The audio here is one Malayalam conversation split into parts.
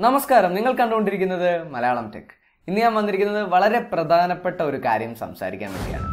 നമസ്കാരം നിങ്ങൾ കണ്ടുകൊണ്ടിരിക്കുന്നത് മലയാളം ടെക് ഇന്ന് ഞാൻ വന്നിരിക്കുന്നത് വളരെ പ്രധാനപ്പെട്ട ഒരു കാര്യം സംസാരിക്കാൻ വേണ്ടിയാണ്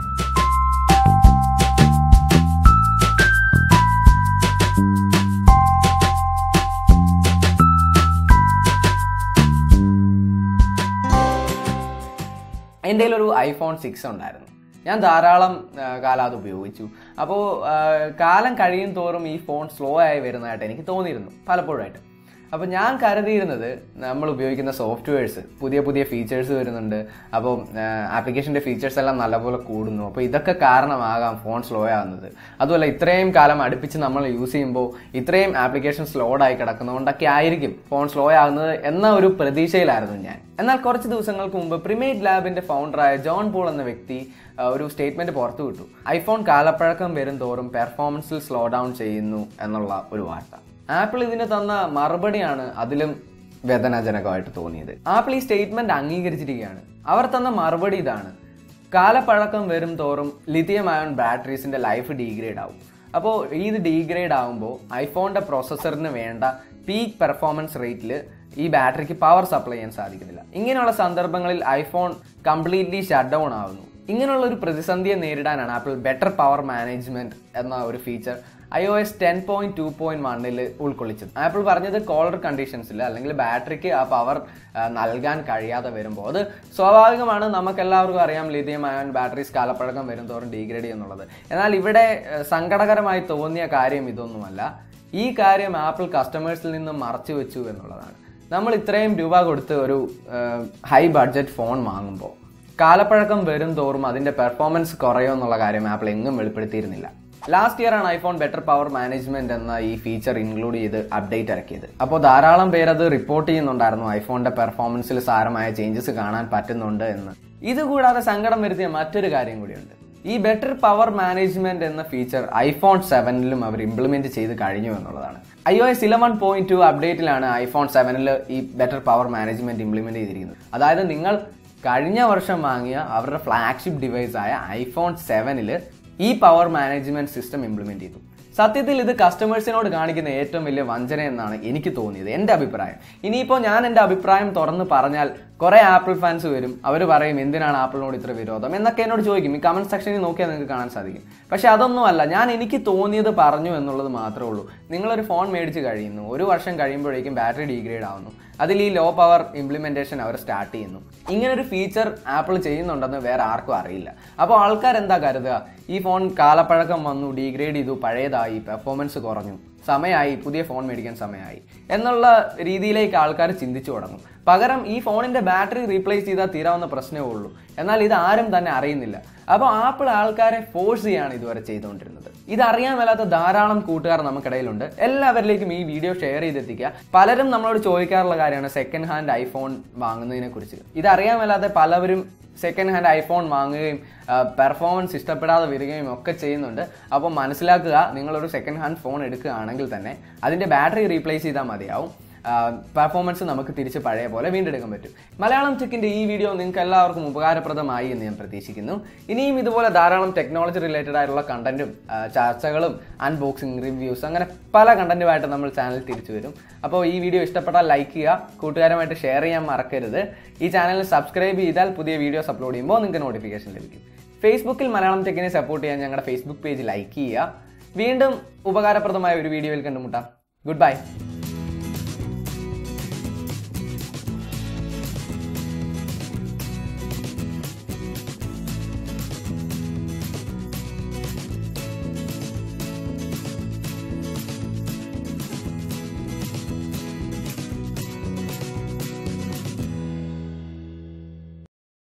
എൻ്റെ കയ്യിൽ ഒരു ഐഫോൺ സിക്സ് ഉണ്ടായിരുന്നു ഞാൻ ധാരാളം ആ, കാലം അത് ഉപയോഗിച്ചു അപ്പോൾ കാലം കഴിയും തോറും ഈ ഫോൺ സ്ലോ ആയി വരുന്നതായിട്ട് എനിക്ക് തോന്നിയിരുന്നു പലപ്പോഴായിട്ട് അപ്പോൾ ഞാൻ കരുതിയിരുന്നത് നമ്മൾ ഉപയോഗിക്കുന്ന സോഫ്റ്റ്വെയർസ് പുതിയ പുതിയ ഫീച്ചേഴ്സ് വരുന്നുണ്ട് അപ്പോൾ ആപ്ലിക്കേഷൻ്റെ ഫീച്ചേഴ്സ് എല്ലാം നല്ലപോലെ കൂടുന്നു അപ്പോൾ ഇതൊക്കെ കാരണമാകാം ഫോൺ സ്ലോ ആകുന്നത് അതുമല്ല ഇത്രയും കാലം അടുപ്പിച്ച് നമ്മൾ യൂസ് ചെയ്യുമ്പോൾ ഇത്രയും ആപ്ലിക്കേഷൻ സ്ലോഡ് ആയി കിടക്കുന്നതുകൊണ്ടൊക്കെ ആയിരിക്കും ഫോൺ സ്ലോ ആകുന്നത് എന്ന ഒരു പ്രതീക്ഷയിലായിരുന്നു ഞാൻ എന്നാൽ കുറച്ച് ദിവസങ്ങൾക്ക് മുമ്പ് പ്രിമേറ്റ് ലാബിന്റെ ഫൗണ്ടറായ ജോൺ പോൾ എന്ന വ്യക്തി ആ, ഒരു സ്റ്റേറ്റ്മെന്റ് പുറത്തു വിട്ടു ഐഫോൺ കാലപ്പഴക്കം വരും തോറും പെർഫോമൻസിൽ സ്ലോ ഡൗൺ ചെയ്യുന്നു എന്നുള്ള ഒരു വാർത്ത ആപ്പിൾ ഇതിന് തന്ന മറുപടിയാണ് അതിലും വേദനാജനകമായിട്ട് തോന്നിയത് ആപ്പിൾ ഈ സ്റ്റേറ്റ്മെന്റ് അംഗീകരിച്ചിരിക്കുകയാണ് അവർ തന്ന മറുപടി ഇതാണ് കാലപ്പഴക്കം വരും തോറും ലിഥിയം അയോൺ ബാറ്ററീസിന്റെ ലൈഫ് ഡീഗ്രേഡ് ആവും അപ്പോൾ ഇത് ഡീഗ്രേഡ് ആകുമ്പോൾ ഐഫോണിന്റെ പ്രോസസ്സറിന് വേണ്ട പീക്ക് പെർഫോമൻസ് റേറ്റിൽ ഈ ബാറ്ററിക്ക് പവർ സപ്ലൈ ചെയ്യാൻ സാധിക്കുന്നില്ല ഇങ്ങനെയുള്ള സന്ദർഭങ്ങളിൽ ഐഫോൺ കംപ്ലീറ്റ്ലി ഷട്ട് ഡൗൺ ആവുന്നു ഇങ്ങനെയുള്ള ഒരു പ്രതിസന്ധിയെ നേരിടാനാണ് ആപ്പിൾ ബെറ്റർ പവർ മാനേജ്മെന്റ് എന്ന ഒരു feature I O S ten point two point വണ്ണിൽ ഉൾക്കൊള്ളിച്ചത് ആപ്പിൾ പറഞ്ഞത് കോളർ കണ്ടീഷൻസിൽ അല്ലെങ്കിൽ ബാറ്ററിക്ക് ആ പവർ നൽകാൻ കഴിയാതെ വരുമ്പോൾ അത് സ്വാഭാവികമാണ് നമുക്ക് എല്ലാവർക്കും അറിയാം ലിഥിയം അയോൺ ബാറ്ററീസ് കാലപ്പഴക്കം വരും തോറും ഡീഗ്രേഡ് ചെയ്യുന്നുള്ളത് എന്നാൽ ഇവിടെ ഏഹ്, സങ്കടകരമായി തോന്നിയ കാര്യം ഇതൊന്നുമല്ല ഈ കാര്യം ആപ്പിൾ കസ്റ്റമേഴ്സിൽ നിന്നും മറച്ചു വെച്ചു എന്നുള്ളതാണ് നമ്മൾ ഇത്രയും രൂപ കൊടുത്ത് ഒരു ഹൈ ബഡ്ജറ്റ് ഫോൺ വാങ്ങുമ്പോൾ കാലപ്പഴക്കം വരും തോറും അതിന്റെ പെർഫോമൻസ് കുറയോ എന്നുള്ള കാര്യം ആപ്പിൾ എങ്ങും വെളിപ്പെടുത്തിയിരുന്നില്ല ലാസ്റ്റ് ഇയർ ആണ് ഐഫോൺ ബെറ്റർ പവർ മാനേജ്മെന്റ് എന്ന ഈ ഫീച്ചർ ഇൻക്ലൂഡ് ചെയ്ത് അപ്ഡേറ്റ് ഇറക്കിയത് അപ്പോൾ ധാരാളം പേര് അത് റിപ്പോർട്ട് ചെയ്യുന്നുണ്ടായിരുന്നു ഐഫോണിന്റെ പെർഫോമൻസിൽ സാരമായ ചേഞ്ചസ് കാണാൻ പറ്റുന്നുണ്ട് എന്ന് ഇതുകൂടാതെ സങ്കടം വരുത്തിയ മറ്റൊരു കാര്യം കൂടിയുണ്ട് ഈ ബെറ്റർ പവർ മാനേജ്മെന്റ് എന്ന ഫീച്ചർ ഐഫോൺ സെവനിലും അവർ ഇംപ്ലിമെന്റ് ചെയ്ത് കഴിഞ്ഞു എന്നുള്ളതാണ് I O S eleven point two അപ്ഡേറ്റിലാണ് ഐഫോൺ സെവനിൽ ഈ ബെറ്റർ പവർ മാനേജ്മെന്റ് ഇംപ്ലിമെന്റ് ചെയ്തിരിക്കുന്നത് അതായത് നിങ്ങൾ കഴിഞ്ഞ വർഷം വാങ്ങിയ അവരുടെ ഫ്ലാഗ്ഷിപ്പ് ഡിവൈസ് ആയ ഐഫോൺ സെവനിൽ ഈ പവർ മാനേജ്മെന്റ് സിസ്റ്റം ഇംപ്ലിമെന്റ് ചെയ്തു സത്യത്തിൽ ഇത് കസ്റ്റമേഴ്സിനോട് കാണിക്കുന്ന ഏറ്റവും വലിയ വഞ്ചന എന്നാണ് എനിക്ക് തോന്നിയത് എൻ്റെ അഭിപ്രായം ഇനിയിപ്പോൾ ഞാൻ എൻ്റെ അഭിപ്രായം തുറന്ന് പറഞ്ഞാൽ കുറെ ആപ്പിൾ ഫാൻസ് വരും അവർ പറയും എന്തിനാണ് ആപ്പിളിനോട് ഇത്ര വിരോധം എന്നൊക്കെ എന്നോട് ചോദിക്കും ഈ കമന്റ് സെക്ഷനിൽ നോക്കിയാൽ നിങ്ങൾക്ക് കാണാൻ സാധിക്കും പക്ഷെ അതൊന്നുമല്ല ഞാൻ എനിക്ക് തോന്നിയത് പറഞ്ഞു എന്നുള്ളത് മാത്രമേ ഉള്ളൂ നിങ്ങളൊരു ഫോൺ മേടിച്ച് കഴിയുന്നു ഒരു വർഷം കഴിയുമ്പോഴേക്കും ബാറ്ററി ഡീഗ്രേഡ് ആവുന്നു അതിൽ ഈ ലോ പവർ ഇംപ്ലിമെന്റേഷൻ അവർ സ്റ്റാർട്ട് ചെയ്യുന്നു ഇങ്ങനെ ഒരു ഫീച്ചർ ആപ്പിൾ ചെയ്യുന്നുണ്ടെന്ന് വേറെ ആർക്കും അറിയില്ല അപ്പോൾ ആൾക്കാർ എന്താ കരുതുക ഈ ഫോൺ കാലപ്പഴക്കം വന്നു ഡീഗ്രേഡ് ചെയ്തു പഴയതായി പെർഫോമൻസ് കുറഞ്ഞു സമയമായി പുതിയ ഫോൺ മേടിക്കാൻ സമയമായി എന്നുള്ള രീതിയിലേക്ക് ആൾക്കാർ ചിന്തിച്ചു തുടങ്ങും പകരം ഈ ഫോണിന്റെ ബാറ്ററി റീപ്ലേസ് ചെയ്താൽ തീരാവുന്ന പ്രശ്നമേ ഉള്ളൂ എന്നാൽ ഇത് ആരും തന്നെ അറിയുന്നില്ല അപ്പോൾ ആപ്പിൾ ആൾക്കാരെ ഫോഴ്സ് ചെയ്യാണ് ഇതുവരെ ചെയ്തുകൊണ്ടിരുന്നത് ഇത് അറിയാൻ മേലാത്ത ധാരാളം കൂട്ടുകാർ നമുക്കിടയിലുണ്ട് എല്ലാവരിലേക്കും ഈ വീഡിയോ ഷെയർ ചെയ്തെത്തിക്കുക പലരും നമ്മളോട് ചോദിക്കാറുള്ള കാര്യമാണ് സെക്കൻഡ് ഹാൻഡ് ഐഫോൺ വാങ്ങുന്നതിനെ കുറിച്ച് ഇത് അറിയാൻ മേലാത്ത പലവരും സെക്കൻഡ് ഹാൻഡ് ഐഫോൺ വാങ്ങുകയും പെർഫോമൻസ് ഇഷ്ടപ്പെടാതെ വരികയും ഒക്കെ ചെയ്യുന്നുണ്ട് അപ്പോൾ മനസ്സിലാക്കുക നിങ്ങളൊരു സെക്കൻഡ് ഹാൻഡ് ഫോൺ എടുക്കുകയാണെങ്കിൽ തന്നെ അതിൻ്റെ ബാറ്ററി റീപ്ലേസ് ചെയ്താൽ മതിയാവും പെർഫോമൻസ് നമുക്ക് തിരിച്ച് പഴയ പോലെ വീണ്ടെടുക്കാൻ പറ്റും മലയാളം ടെക്കിന്റെ ഈ വീഡിയോ നിങ്ങൾക്ക് എല്ലാവർക്കും ഉപകാരപ്രദമായി എന്ന് ഞാൻ പ്രതീക്ഷിക്കുന്നു ഇനിയും ഇതുപോലെ ധാരാളം ടെക്നോളജി റിലേറ്റഡ് ആയിട്ടുള്ള കണ്ടന്റും ചർച്ചകളും അൺബോക്സിംഗ് റിവ്യൂസ് അങ്ങനെ പല കണ്ടന്റുമായിട്ട് നമ്മൾ ചാനൽ തിരിച്ചു വരും അപ്പോൾ ഈ വീഡിയോ ഇഷ്ടപ്പെട്ടാൽ ലൈക്ക് ചെയ്യുക കൂട്ടുകാരുമായിട്ട് ഷെയർ ചെയ്യാൻ മറക്കരുത് ഈ ചാനൽ സബ്സ്ക്രൈബ് ചെയ്താൽ പുതിയ വീഡിയോസ് അപ്ലോഡ് ചെയ്യുമ്പോൾ നിങ്ങൾക്ക് നോട്ടിഫിക്കേഷൻ ലഭിക്കും ഫേസ്ബുക്കിൽ മലയാളം ടെക്കിനെ സപ്പോർട്ട് ചെയ്യാൻ ഞങ്ങളുടെ ഫേസ്ബുക്ക് പേജ് ലൈക്ക് ചെയ്യുക വീണ്ടും ഉപകാരപ്രദമായ ഒരു വീഡിയോയിൽ കണ്ടുമുട്ടാം ഗുഡ് ബൈ